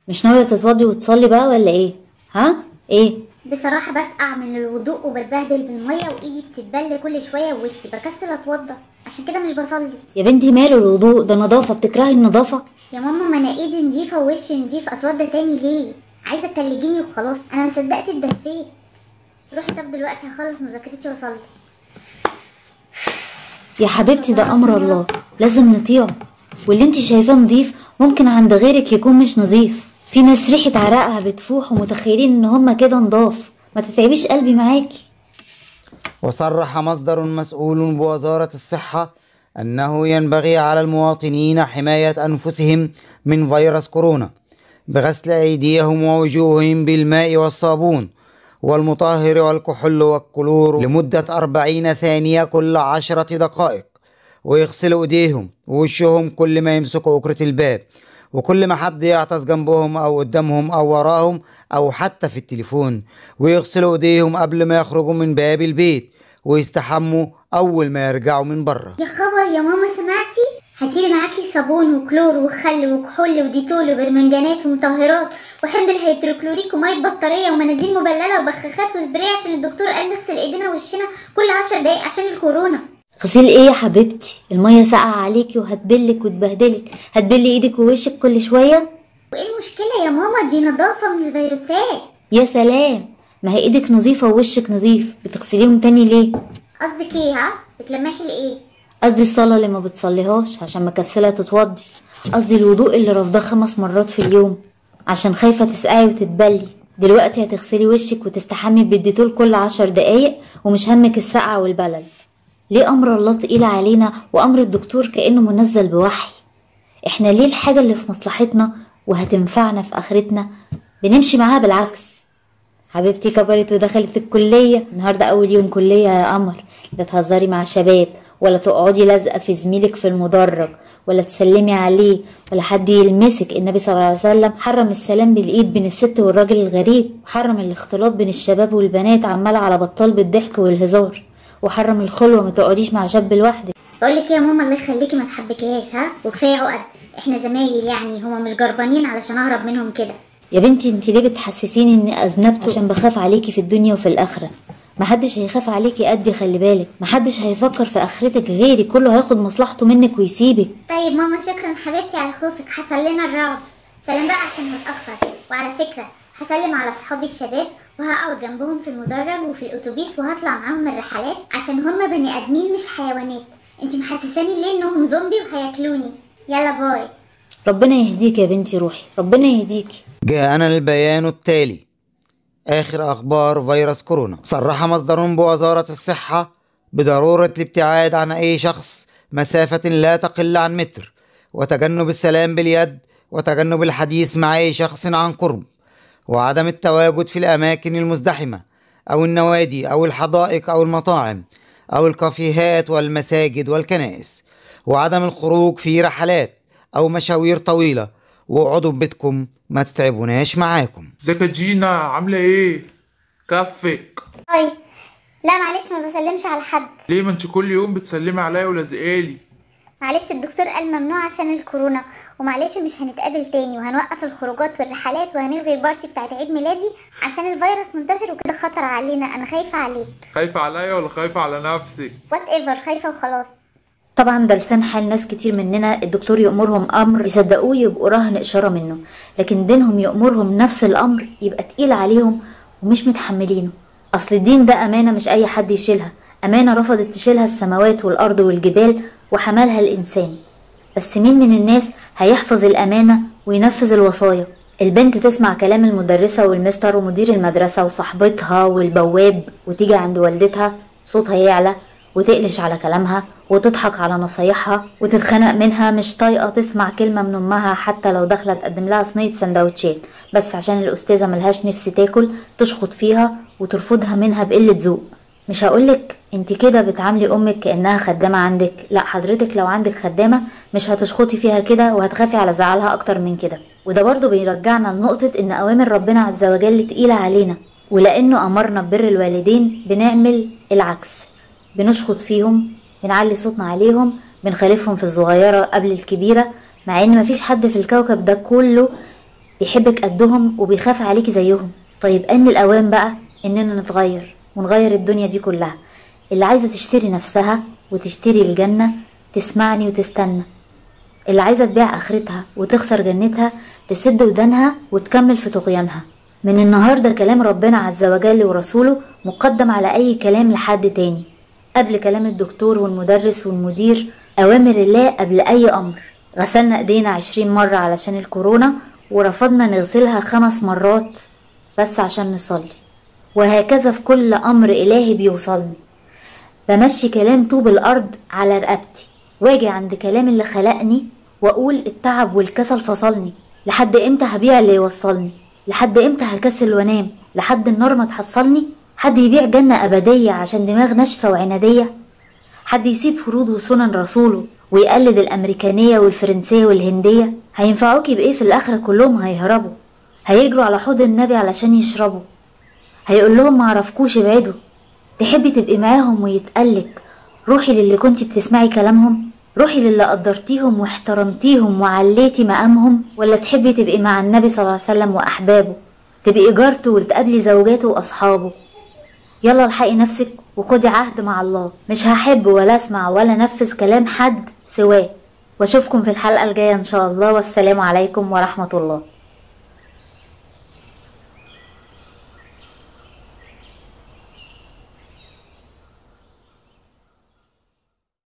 مش ناويه تتوضي وتصلي بقى ولا ايه ها ايه بصراحة بسقع من الوضوء وبتبهدل بالمية وايدي بتتبل كل شوية ووشي بكسل اتوضى عشان كده مش بصلي يا بنتي ماله الوضوء ده نظافه بتكرهي النظافه يا ماما ما انا ايدي نضيفة ووشي نضيف اتوضى تاني ليه عايزة تلجيني وخلاص انا ما صدقت اتدفيت روحي طب دلوقتي هخلص مذاكرتي واصلي يا حبيبتي ده امر الله لازم نطيعه واللي انت شايفاه نظيف ممكن عند غيرك يكون مش نظيف في ناس ريحه عرقها بتفوح ومتخيلين ان هما كده نضاف ما تتعبيش قلبي معاكي وصرح مصدر مسؤول بوزارة الصحة أنه ينبغي على المواطنين حماية أنفسهم من فيروس كورونا بغسل أيديهم ووجوههم بالماء والصابون والمطهر والكحول والكلور لمدة أربعين ثانية كل عشرة دقائق ويغسلوا ايديهم ووشهم كل ما يمسكوا أكرة الباب وكل ما حد يعطس جنبهم أو قدامهم أو وراهم أو حتى في التليفون ويغسلوا ايديهم قبل ما يخرجوا من باب البيت ويستحموا أول ما يرجعوا من بره يا خبر يا ماما سمعتي هاتيلي معاكي صابون وكلور وخل وكحول وديتول وبرمنجانات ومطهرات وحمض الهيدروكلوريك وميه بطاريه ومناديل مبلله وبخاخات وسبراي عشان الدكتور قال نغسل ايدينا ووشنا كل عشر دقايق عشان الكورونا غسيل ايه يا حبيبتي الميه ساقعه عليكي وهتبلك وتبهدلك هتبلي ايدك ووشك كل شويه وايه المشكله يا ماما دي نظافه من الفيروسات يا سلام ما هي ايدك نظيفه ووشك نظيف بتغسليهم تاني ليه قصدك ايه ها بتلمحي لايه قصدي الصلاة اللي ما بتصليهاش عشان مكسلة تتوضي قصدي الوضوء اللي رافضاه خمس مرات في اليوم عشان خايفة تسقعي وتتبلي دلوقتي هتغسلي وشك وتستحمي بالديتول كل عشر دقايق ومش همك السقعة والبلل ليه أمر الله تقيل علينا وأمر الدكتور كأنه منزل بوحي احنا ليه الحاجة اللي في مصلحتنا وهتنفعنا في آخرتنا بنمشي معاها بالعكس حبيبتي كبرت ودخلت الكلية النهاردة أول يوم كلية يا قمر لا تهزري مع شباب ولا تقعدي لازقة في زميلك في المدرج ولا تسلمي عليه ولا حد يلمسك النبي صلى الله عليه وسلم حرم السلام بالإيد بين الست والراجل الغريب وحرم الاختلاط بين الشباب والبنات عمال على بطال بالضحك والهزار وحرم الخلوة ما تقعديش مع شاب لوحدك بقول لك يا ماما الله يخليكي ما تحبكيهاش ها وكفايه عقد احنا زمايل يعني هما مش جربانين علشان اهرب منهم كده يا بنتي انت ليه بتحسسيني اني اذنبت عشان بخاف عليكي في الدنيا وفي الاخره محدش هيخاف عليكي قدي خلي بالك محدش هيفكر في اخرتك غيري كله هياخد مصلحته منك ويسيبك طيب ماما شكرا حبيبتي على خوفك حصل لنا الرعب سلام بقى عشان متاخر وعلى فكره هسلم على صحابي الشباب وهقعد جنبهم في المدرج وفي الاتوبيس وهطلع معاهم الرحلات عشان هما بني ادمين مش حيوانات انت محسساني ليه انهم زومبي وهياكلوني يلا باي ربنا يهديك يا بنتي روحي ربنا يهديكي جاءنا البيان التالي آخر أخبار فيروس كورونا صرح مصدر بوزارة الصحة بضرورة الابتعاد عن أي شخص مسافة لا تقل عن متر وتجنب السلام باليد وتجنب الحديث مع أي شخص عن قرب وعدم التواجد في الأماكن المزدحمة أو النوادي أو الحدائق أو المطاعم أو الكافيهات والمساجد والكنائس وعدم الخروج في رحلات أو مشاوير طويلة واقعدوا ببيتكم ما تتعبوناش معاكم ازيك يا جينا عاملة ايه؟ كفك باي لا معلش ما بسلمش على حد ليه ما انت كل يوم بتسلمي عليا ولازقالي معلش الدكتور قال ممنوع عشان الكورونا ومعلش مش هنتقابل تاني وهنوقف الخروجات والرحلات وهنلغي البارتي بتاعت عيد ميلادي عشان الفيروس منتشر وكده خطر علينا انا خايفه عليك خايفة عليا ولا خايفة على نفسك؟ وات ايفر خايفه وخلاص طبعا ده لسان حال ناس كتير مننا الدكتور يأمرهم أمر يصدقوه يبقوا رهن إشارة منه لكن دينهم يأمرهم نفس الأمر يبقى تقيل عليهم ومش متحملينه أصل الدين ده أمانة مش أي حد يشيلها أمانة رفضت تشيلها السماوات والأرض والجبال وحملها الإنسان بس مين من الناس هيحفظ الأمانة وينفذ الوصايا البنت تسمع كلام المدرسة والمستر ومدير المدرسة وصاحبتها والبواب وتيجي عند والدتها صوتها يعلى وتقلش على كلامها وتضحك على نصايحها وتتخنق منها مش طايقة تسمع كلمة من أمها حتى لو داخلة تقدم لها صينية سندوتشات بس عشان الأستاذة ملهاش نفس تاكل تشخط فيها وترفضها منها بقلة ذوق مش هقولك انت كده بتعاملي امك كانها خدامه عندك لا حضرتك لو عندك خدامه مش هتشخطي فيها كده وهتخافي على زعلها اكتر من كده وده برضو بيرجعنا لنقطه ان اوامر ربنا عز وجل تقيله علينا ولانه امرنا ببر الوالدين بنعمل العكس بنشخط فيهم بنعلي صوتنا عليهم بنخالفهم في الصغيره قبل الكبيره مع ان مفيش حد في الكوكب ده كله بيحبك قدهم وبيخاف عليكي زيهم طيب ان الاوان بقى اننا نتغير ونغير الدنيا دي كلها اللي عايزه تشتري نفسها وتشتري الجنه تسمعني وتستنى اللي عايزه تبيع اخرتها وتخسر جنتها تسد ودانها وتكمل في طغيانها من النهارده كلام ربنا عز وجل ورسوله مقدم على اي كلام لحد تاني قبل كلام الدكتور والمدرس والمدير اوامر الله قبل اي امر غسلنا ايدينا عشرين مرة علشان الكورونا ورفضنا نغسلها خمس مرات بس عشان نصلي وهكذا في كل امر الهي بيوصلني بمشي كلام طوب الارض على رقبتي واجي عند كلام اللي خلقني واقول التعب والكسل فصلني لحد امتى هبيع اللي يوصلني لحد امتى هكسل وانام لحد النار ما تحصلني حد يبيع جنة أبدية عشان دماغ ناشفة وعنادية حد يسيب فروض وسنن رسوله ويقلد الأمريكانية والفرنسية والهندية هينفعوكي بإيه في الآخرة كلهم هيهربوا هيجروا على حوض النبي علشان يشربوا هيقول لهم معرفكوش ابعدوا تحبي تبقي معاهم ويتقلك روحي للي كنتي بتسمعي كلامهم روحي للي قدرتيهم واحترمتيهم وعليتي مقامهم ولا تحبي تبقي مع النبي صلى الله عليه وسلم وأحبابه تبقي جارته وتقابلي زوجاته وأصحابه يلا الحقي نفسك وخدي عهد مع الله مش هحب ولا اسمع ولا نفذ كلام حد سواه واشوفكم في الحلقة الجاية ان شاء الله والسلام عليكم ورحمة الله